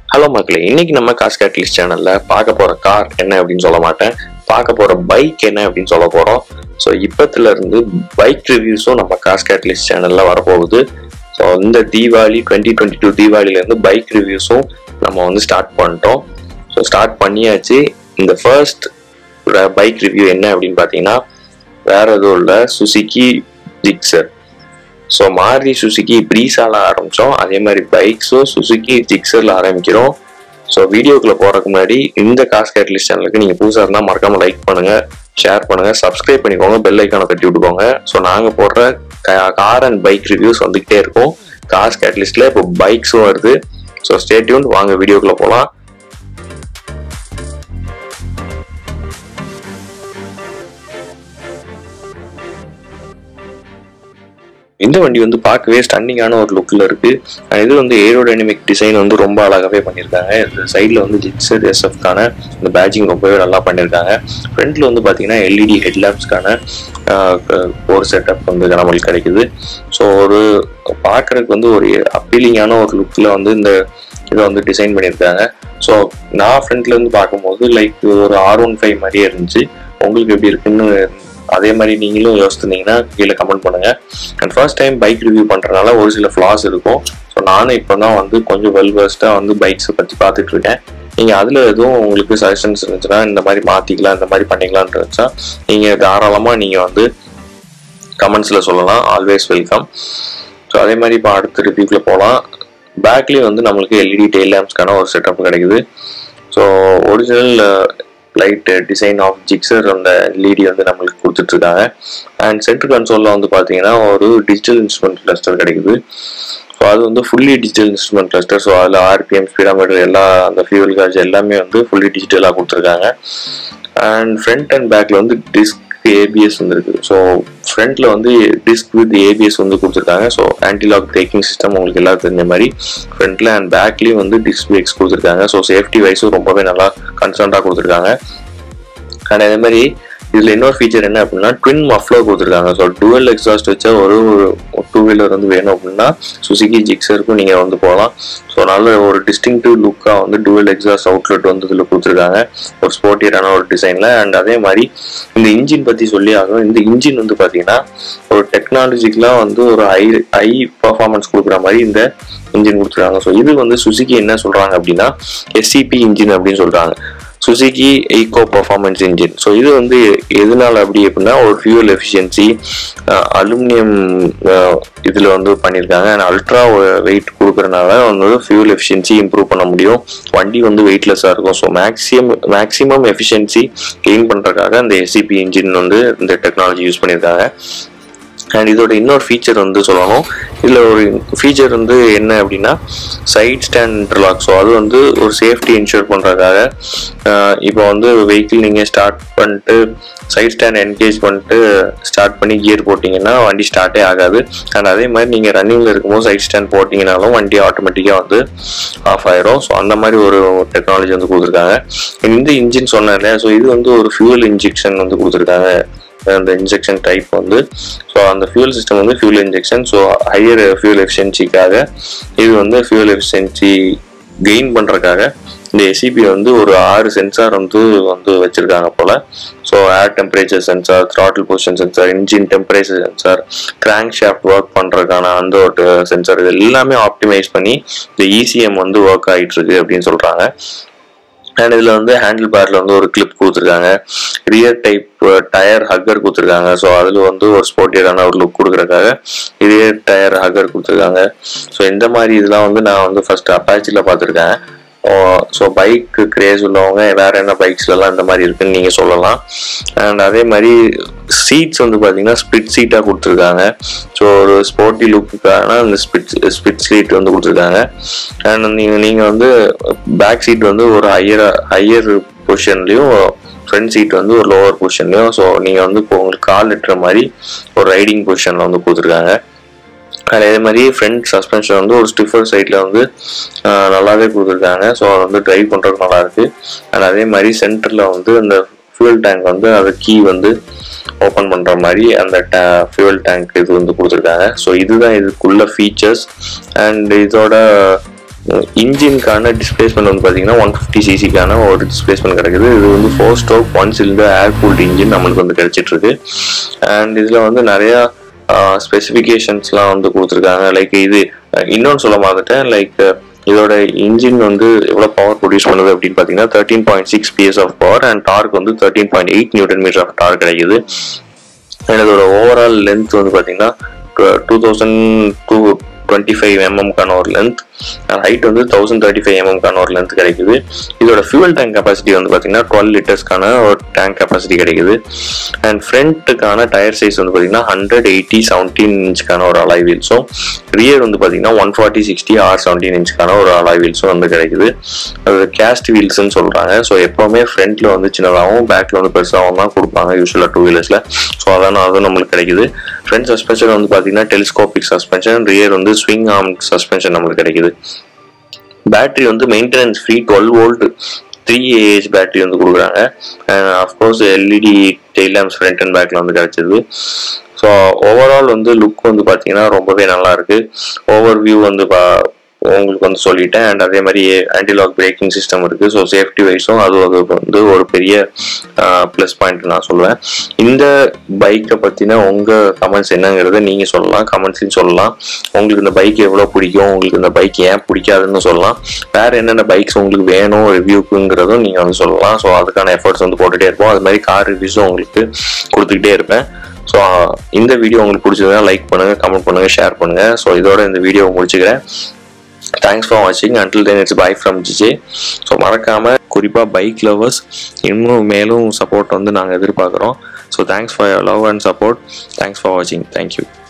hello மக்களே இன்னைக்கு நம்ம காஸ் கேட்டலிஸ்ட் சேனல்ல பார்க்க போற கார் என்ன அப்படின்னு சொல்ல மாட்டேன் பார்க்க போற பைக் என்ன அப்படின்னு சொல்ல போறோம் ஸோ இப்பத்துல இருந்து பைக் ரிவ்யூஸும் நம்ம காஸ் கேட்டலிஸ்ட் சேனல்ல வரப்போகுது ஸோ இந்த தீபாவளி டுவெண்ட்டி டுவெண்ட்டி டூ தீபாவளில இருந்து பைக் ரிவ்யூஸும் நம்ம வந்து ஸ்டார்ட் பண்ணிட்டோம் ஸோ ஸ்டார்ட் பண்ணியாச்சு இந்த ஃபர்ஸ்ட் பைக் ரிவ்யூ என்ன அப்படின்னு பார்த்தீங்கன்னா வேற எதுவும் இல்லை Suzuki Gixxer so Maruti Suzuki ப்ரீஸால ஆரம்பித்தோம் அதே மாதிரி பைக்ஸும் சுசுகி ஜிக்ஸரில் ஆரம்பிக்கிறோம் ஸோ வீடியோக்குள்ள போகிறதுக்கு முன்னாடி இந்த காஸ் கேட்டலிஸ்ட் சேனலுக்கு நீங்கள் புதுசாக இருந்தால் மறக்காம லைக் பண்ணுங்க ஷேர் பண்ணுங்க சப்ஸ்கிரைப் பண்ணிக்கோங்க பெல் ஐக்கானை தட்டி விட்டுக்கோங்க ஸோ நாங்கள் போடுற கார் அண்ட் பைக் ரிவ்யூஸ் வந்துகிட்டே இருக்கும் காஸ் கேட்டலிஸ்ட்ல இப்போ பைக்ஸும் வருது ஸோ ஸ்டேட்யூன் வாங்க வீடியோக்குள்ள போகலாம் இந்த வண்டி வந்து பார்க்கவே ஸ்டன்னிங்கான ஒரு லுக்கில் இருக்கு அண்ட் இது வந்து ஏரோடைனமிக் டிசைன் வந்து ரொம்ப அழகாவே பண்ணியிருக்காங்க இந்த சைடில் வந்து ஜிக்ஸர் எஸ்எஃப்கான இந்த பேட்சிங் ரொம்பவே நல்லா பண்ணியிருக்காங்க ஃப்ரண்ட்ல வந்து பார்த்தீங்கன்னா எல்இடி ஹெட்லாம்ப்ஸ்க்கான ஒரு செட்டப் வந்து நம்மளுக்கு கிடைக்குது ஸோ ஒரு பார்க்கறதுக்கு வந்து ஒரு அப்பீலிங்கான ஒரு லுக்கில் வந்து இந்த இதை வந்து டிசைன் பண்ணியிருக்காங்க ஸோ நான் ஃப்ரண்ட்ல இருந்து பார்க்கும்போது லைக் ஒரு ஆர் ஒன் ஃபைவ் மாதிரியே இருந்துச்சு உங்களுக்கு எப்படி இருக்குன்னு அதே மாதிரி நீங்களும் யோசிச்சிருந்தீங்கன்னா கீழே கமெண்ட் பண்ணுங்க and first time bike review பண்றதுனால ஒரு சில ஃப்ளாஸ் இருக்கும் ஸோ நானும் இப்போ தான் வந்து கொஞ்சம் வெல் வெஸ்ட்டாக வந்து பைக்ஸை பற்றி பார்த்துட்டு இருக்கேன் நீங்கள் அதில் எதுவும் உங்களுக்கு சஜஷன்ஸ் இருந்துச்சுன்னா இந்த மாதிரி மாற்றிக்கலாம் இந்த மாதிரி பண்ணிக்கலாம்னு இருந்துச்சா நீங்கள் தாராளமாக நீங்கள் வந்து கமெண்ட்ஸில் சொல்லலாம் ஆல்வேஸ் வெல்கம் ஸோ அதே மாதிரி இப்போ அடுத்த ரிவ்யூக்குள்ள போகலாம் பேக்லேயும் வந்து நம்மளுக்கு எல்இடி டெய்ல் லேம்ப்ஸ்க்கான ஒரு செட்டப் கிடைக்குது so original light design of Gixxer அந்த எல்இடி வந்து நம்மளுக்கு கொடுத்துட்ருக்காங்க அண்ட் சென்ட்ரல் கன்சோலில் வந்து பார்த்தீங்கன்னா ஒரு டிஜிட்டல் இன்ஸ்ட்ருமெண்ட் கிளஸ்டர் கிடைக்குது ஸோ அது வந்து fully digital instrument cluster so அதில் ஆர்பிஎம் ஸ்பீடாமீட்டர் எல்லா அந்த ஃபியூல் காஜ் எல்லாமே வந்து ஃபுல்லி டிஜிட்டலாக கொடுத்துருக்காங்க அண்ட் ஃப்ரண்ட் அண்ட் பேக்கில் வந்து டிஸ்க் ஏபிஎஸ் வந்துருக்கு ஸோ ஃப்ரண்ட்ல வந்து டிஸ்க் வித் ஏபிஎஸ் வந்து கொடுத்துருக்காங்க ஸோ ஆன்டிலாக் பிரேக்கிங் சிஸ்டம் உங்களுக்கு எல்லாரும் தெரிஞ்ச மாதிரி ஃப்ரண்ட்ல அண்ட் பேக்லேயும் வந்து டிஸ்க் பிரேக்ஸ் கொடுத்துருக்காங்க ஸோ சேஃப்டி வைஸும் ரொம்பவே நல்லா கன்சர்ன்டாக கொடுத்துருக்காங்க அண்ட் அதே மாதிரி இதில் இன்னொரு ஃபீச்சர் என்ன அப்படின்னா ட்வின் மஃப்ளர் கொடுத்துருக்காங்க ஸோ டுவெல் எக்ஸாஸ்ட் வச்சா ஒரு டூ வீலர் வந்து வேணும் அப்படின்னா சுசுகி ஜிக்ஸருக்கும் நீங்கள் வந்து போகலாம் ஸோ நல்ல ஒரு டிஸ்டிங்டிவ் லுக்காக வந்து டுவெல் எக்ஸாஸ்ட் அவுட்லெட் வந்து இதில் கொடுத்துருக்காங்க ஒரு ஸ்போர்ட்டியரான ஒரு டிசைனில் அண்ட் அதே மாதிரி இந்த இன்ஜின் பற்றி சொல்லி ஆகும் இந்த இன்ஜின் வந்து பார்த்தீங்கன்னா ஒரு டெக்னாலஜிக்கலாக வந்து ஒரு ஹை ஹை பர்ஃபார்மன்ஸ் கொடுக்குற மாதிரி இந்த இன்ஜின் கொடுத்துருக்காங்க ஸோ இது வந்து சுசுகி என்ன சொல்கிறாங்க அப்படின்னா எஸ்சிபி இன்ஜின் அப்படின்னு சொல்கிறாங்க Suzuki eco performance engine so இது வந்து எதனால அப்படி அப்படின்னா ஒரு ஃபியூல் எஃபிஷியன்சி அலுமினியம் இதில் வந்து பண்ணியிருக்காங்க அண்ட் அல்ட்ரா வெயிட் கொடுக்கறனால வந்து ஃபியூல் எஃபிஷியன்சி இம்ப்ரூவ் பண்ண முடியும் வண்டி வந்து வெயிட்லெஸ்ஸாக இருக்கும் so maximum maximum efficiency gain பண்ணுறதுக்காக அந்த எஸ்சிபி இன்ஜின் வந்து இந்த டெக்னாலஜி யூஸ் பண்ணியிருக்காங்க அண்ட் இதோட இன்னொரு ஃபீச்சர் வந்து சொல்லணும் இதில் ஒரு ஃபீச்சர் வந்து என்ன அப்படின்னா சைட் ஸ்டாண்ட் இன்டர்லாக் ஸோ அது வந்து ஒரு சேஃப்டி இன்ஷூர் பண்ணுறதுக்காக இப்போ வந்து வெஹிக்கிள் நீங்கள் ஸ்டார்ட் பண்ணிட்டு சைட் ஸ்டாண்ட் என்கேஜ் பண்ணிட்டு ஸ்டார்ட் பண்ணி கியர் போட்டிங்கன்னா வண்டி ஸ்டார்ட்டே ஆகாது அண்ட் அதே மாதிரி நீங்கள் ரன்னிங்கில் இருக்கும்போது சைட் ஸ்டாண்ட் போட்டிங்கனாலும் வண்டி ஆட்டோமேட்டிக்காக வந்து ஆஃப் ஆயிரும் ஸோ அந்த மாதிரி ஒரு டெக்னாலஜி வந்து கொடுத்துருக்காங்க இந்த இன்ஜின் சொன்னேன் இல்லையா ஸோ இது வந்து ஒரு ஃபியூல் இன்ஜெக்ஷன் வந்து கொடுத்துருக்காங்க அந்த இன்ஜெக்ஷன் டைப் வந்து ஸோ அந்த ஃபியூல் சிஸ்டம் வந்து fuel injection so higher fuel எஃபிஷியன்சிக்காக இது வந்து ஃபியூல் எஃபிஷியன்சி கெயின் பண்ணுறதுக்காக இந்த எஸ்சிபி வந்து ஒரு ஆறு சென்சார் வந்து வந்து வச்சிருக்காங்க போல so air temperature sensor throttle position sensor engine temperature sensor crank shaft work பண்ணுறதுக்கான அந்த ஒரு சென்சார் இது எல்லாமே ஆப்டிமைஸ் பண்ணி இந்த இசிஎம் வந்து ஒர்க் ஆகிட்டு இருக்கு அப்படின்னு சொல்கிறாங்க அண்ட் இதில் வந்து ஹேண்டில் பேரில் வந்து ஒரு கிளிப் கொடுத்துருக்காங்க ரியர் டைப் டயர் ஹக்கர் கொடுத்துருக்காங்க ஸோ அதில் வந்து ஒரு ஸ்போர்ட்டியரான ஒரு லுக் கொடுக்குறதுக்காக ரியர் டயர் ஹக்கர் கொடுத்துருக்காங்க ஸோ இந்த மாதிரி இதெல்லாம் வந்து நான் வந்து ஃபர்ஸ்ட் அப்பாச்சியில் பார்த்துருக்கேன் ஸோ பைக் கிரேஸ் உள்ளவங்க வேற என்ன பைக்ஸ்லலாம் இந்த மாதிரி இருக்குன்னு நீங்கள் சொல்லலாம் அண்ட் அதே மாதிரி சீட்ஸ் வந்து பார்த்தீங்கன்னா ஸ்பிட் சீட்டாக கொடுத்துருக்காங்க ஸோ ஒரு ஸ்போர்ட்டி லுக்குக்கான அந்த ஸ்பிட் ஸ்பிட் சீட் வந்து கொடுத்துருக்காங்க அண்ட் நீங்கள் நீங்கள் வந்து பேக் சீட் வந்து ஒரு ஹையர் ஹையர் பொசிஷன்லேயும் ஃப்ரண்ட் சீட் வந்து ஒரு லோவர் பொசிஷன்லையும் ஸோ நீங்கள் வந்து இப்போ உங்களுக்கு கால் எட்டுற மாதிரி ஒரு ரைடிங் பொசிஷனில் வந்து கொடுத்துருக்காங்க அதே மாதிரி ஃப்ரண்ட் சஸ்பென்ஷன் வந்து ஒரு ஸ்டிஃபர் சைடில் வந்து நல்லாவே கொடுத்துருக்காங்க ஸோ அதை வந்து ட்ரைவ் பண்ணுறதுக்கு நல்லா இருக்கு அண்ட் அதே மாதிரி சென்டரில் வந்து அந்த ஃபியூல் டேங்க் வந்து அதை கீ வந்து ஓப்பன் பண்ணுற மாதிரி அந்த டே ஃபியூல் டேங்க் இது வந்து கொடுத்துருக்காங்க ஸோ இதுதான் இதுக்குள்ள ஃபீச்சர்ஸ் அண்ட் இதோட இன்ஜினுக்கான டிஸ்பிளேஸ்மெண்ட் வந்து பார்த்தீங்கன்னா ஒன் ஃபிஃப்டி சிசிக்கான ஒரு டிஸ்பிளேஸ்மெண்ட் கிடைக்குது இது வந்து four stroke one cylinder air cooled engine நம்மளுக்கு வந்து கிடைச்சிட்டு இருக்கு அண்ட் இதில் வந்து நிறையா ஸ்பெசிஃபிகேஷன்ஸ்லாம் வந்து கொடுத்துருக்காங்க லைக் இது இன்னொன்று சொல்ல மாட்டேன் லைக் இதோட இன்ஜின் வந்து எவ்வளோ பவர் ப்ரொடியூஸ் பண்ணுது அப்படின்னு பார்த்தீங்கன்னா thirteen point six PS of power and torque வந்து thirteen point eight newton metre of torque கிடைக்குது அண்ட் இதோட ஓவரால் லென்த் வந்து பார்த்தீங்கன்னா two thousand two twenty five எம்எம்கான ஒரு லென்த் ஹைட் வந்து தௌசண்ட் தேர்ட்டி ஃபைவ் எம்எம்கான ஒரு லென்த் கிடைக்குது இதோட ஃபியூல் டேங்க் கெப்பாசிட்டி வந்து பார்த்தீங்கன்னா டுவெல் லிட்டர்ஸ்க்கான ஒரு டேங்க் கெப்பாசிட்டி கிடைக்குது அண்ட் ஃப்ரண்ட்டுக்கான டயர் சைஸ் வந்து பார்த்தீங்கன்னா ஹண்ட்ரட் எயிட்டி செவன்டீன் இன்ச்சுக்கான ஒரு அலாய் வீல்ஸும் ரியர் வந்து பார்த்தீங்கன்னா one forty sixty R seventeen இன்ச்சுக்கான ஒரு அலாய் வீல்ஸும் வந்து கிடைக்குது அது கேஸ்ட் வீல்ஸ்னு சொல்கிறாங்க ஸோ எப்போவுமே ஃப்ரண்ட்டில் வந்து சின்னதாகவும் பேக்கில் வந்து பெருசாகவும் தான் கொடுப்பாங்க யூஸ்வலாக டூ வீலர்ஸில் ஸோ அதான் அதுவும் நம்மளுக்கு கிடைக்குது ஃப்ரண்ட் சஸ்பென்ஷன் வந்து பார்த்தீங்கன்னா டெலிஸ்கோபிக் சஸ்பென்ஷன் ரியர் வந்து ஸ்விங் ஆர்ம் சஸ்பென்ஷன் நம்மளுக்கு கிடைக்குது பேட்டரி வந்து maintenance free twelve volt three AH battery வந்து கொடுக்குறாங்க and of course LED tail lamps front and பேக்கில் வந்து கிடச்சிது ஸோ ஓவரால் வந்து லுக் வந்து பார்த்தீங்கன்னா ரொம்பவே நல்லா இருக்கு ஓவர் வியூ வந்து பா உங்களுக்கு வந்து சொல்லிட்டேன் அண்ட் அதே மாதிரி ஆன்டிலாக் பிரேக்கிங் சிஸ்டம் இருக்கு ஸோ சேஃப்டி வைஸும் அது அது வந்து ஒரு பெரிய ப்ளஸ் பாயிண்ட் நான் சொல்லுவேன் இந்த பைக்கை பற்றின உங்கள் கமெண்ட்ஸ் என்னங்கிறத நீங்கள் சொல்லலாம் கமெண்ட்ஸ்லையும் சொல்லலாம் உங்களுக்கு இந்த பைக் எவ்வளோ பிடிக்கும் உங்களுக்கு இந்த பைக் ஏன் பிடிக்காதுன்னு சொல்லலாம் வேறு என்னென்ன பைக்ஸ் உங்களுக்கு வேணும் ரிவ்யூக்குங்கிறதும் நீங்கள் வந்து சொல்லலாம் ஸோ அதுக்கான எஃபர்ட்ஸ் வந்து போட்டுகிட்டே இருப்போம் அது மாதிரி கார் ரிவ்யூஸும் உங்களுக்கு கொடுத்துக்கிட்டே இருப்பேன் ஸோ இந்த வீடியோ உங்களுக்கு பிடிச்சதுன்னா லைக் பண்ணுங்கள் கமெண்ட் பண்ணுங்கள் ஷேர் பண்ணுங்கள் ஸோ இதோட இந்த வீடியோவை முடிச்சுக்கிறேன் தேங்க்ஸ் ஃபார் வாட்சிங் until then it's bye from GJ so மறக்காமல் குறிப்பாக பைக் லவர்ஸ் இன்னும் மேலும் சப்போர்ட் வந்து நாங்கள் எதிர்பார்க்குறோம் so thanks for your love and support thanks for வாட்சிங் தேங்க்யூ